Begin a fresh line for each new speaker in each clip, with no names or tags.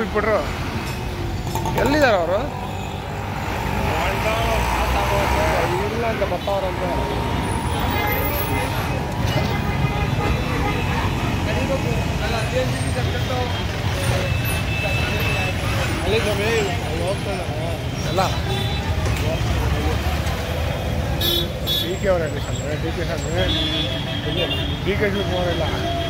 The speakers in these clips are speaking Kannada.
ಬಿಟ್ಬಿಟ್ರು ಎಲ್ಲಿದ್ದಾರೆ ಅವರು ಇಲ್ಲ ಅಂತ ಬರ್ತಾವ್ರಂತೆ ಎಲ್ಲ ಡಿ ಕೆ ಅವರಲ್ಲಿ Swamy D K Swamy D K Shivakumar ಇಲ್ಲ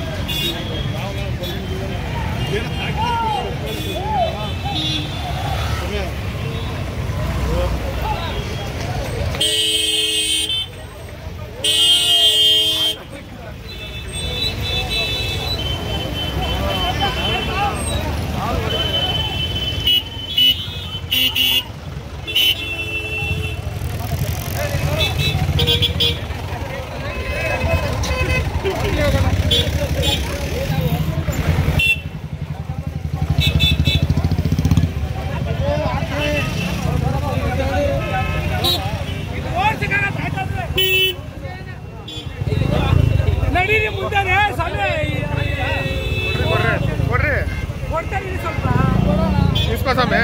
ನಡೀರಿ ಮುಂದೆ ಸ್ವಾಮಿ
ಕೊಡ್ರಿ ಕೊಡ್ರಿ
ಕೊಡ್ತಾರೆ ಸ್ವಲ್ಪ
ಇಸ್ಕೋ ಸ್ವಾಮಿ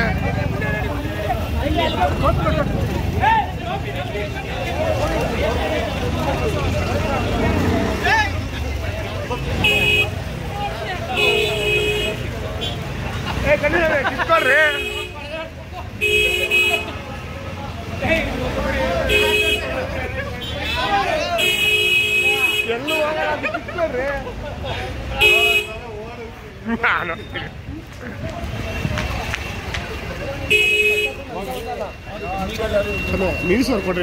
ಏ ಕಣ್ಣಿನ ಕಿತ್ಕೊಳ್ರಿ ಎಲ್ಲೂ ಹೋಗಲ್ಲ ಅದು ಕಿತ್ಕೊಳ್ರಿ ನಾನು ನಿಲ್ಸೋರು ಕೊಡ್ರಿ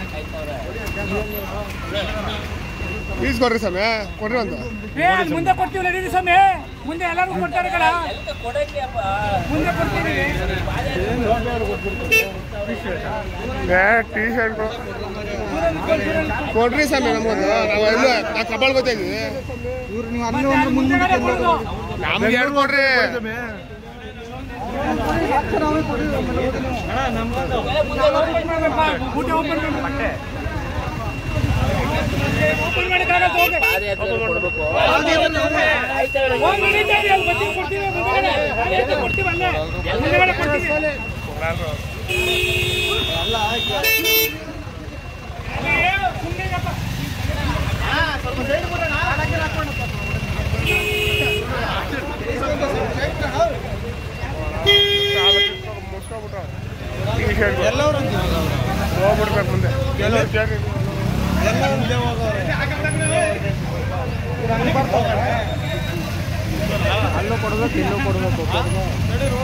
ಪ್ಲೀಸ್ ಕೊಡ್ರಿ ಸ್ವಾಮಿ ಕೊಡ್ರಿ ಒಂದು
ಏ ಅಲ್ಲಿ ಮುಂದೆ ಕೊಡ್ತೀವಿ ನಡೀರಿ ಸ್ವಾಮಿ ಮುಂದೆ ಎಲ್ಲರಿಗೂ ಕೊಡ್ತಾರೆ ಕಡ ಮುಂದೆ ಕೊಡ್ತೀವಿ
ಏ ಟೀ ಶರ್ಟ್ ಕೊಡ್ರಿ ಸ್ವಾಮಿ ನಮಗೊಂದು ನಾವು ಎಲ್ಲ ನಾವು ಕಬಾಳ್ ಗೊತ್ತಾಗಿದ್ವಿ
ಮುಂದೆಗಡೆ ಕೊಡೋದು
ನಮ್ಗೆ ಎರಡು ಕೊಡ್ರಿ
ಊಟ ಓಪನ್ ಮಾಡಿ ಓಪನ್ ಮಾಡಕ್ಕಾಗಲ್ಲ ಹೋಗಿ ಹೋಗಿ ನಡೀತಾ ಇದೆ ಅಲ್ಲಿ ಬತ್ತಿ ಕೊಡ್ತೀವಿ ಮುಂದೆಗಡೆ ಆಯ್ತು, ಕೊಡ್ತೀವಿ ಅಲ್ಲೇ ಮುಂದೆಗಡೆ ಕೊಡ್ತೀವಿ ಅಲ್ಲೇ ಸುಮ್ನಿರಪ್ಪ.
ಟೀ ಶರ್ಟ್ ಹೋಗ್ಬಿಡ್ಬೇಕು ಮುಂದೆ ಎಲ್ಲ ಜಾಗ
ಅಲ್ಲೂ ಕೊಡ್ಬೇಕು ಇಲ್ಲೂ ಕೊಡ್ಬೇಕು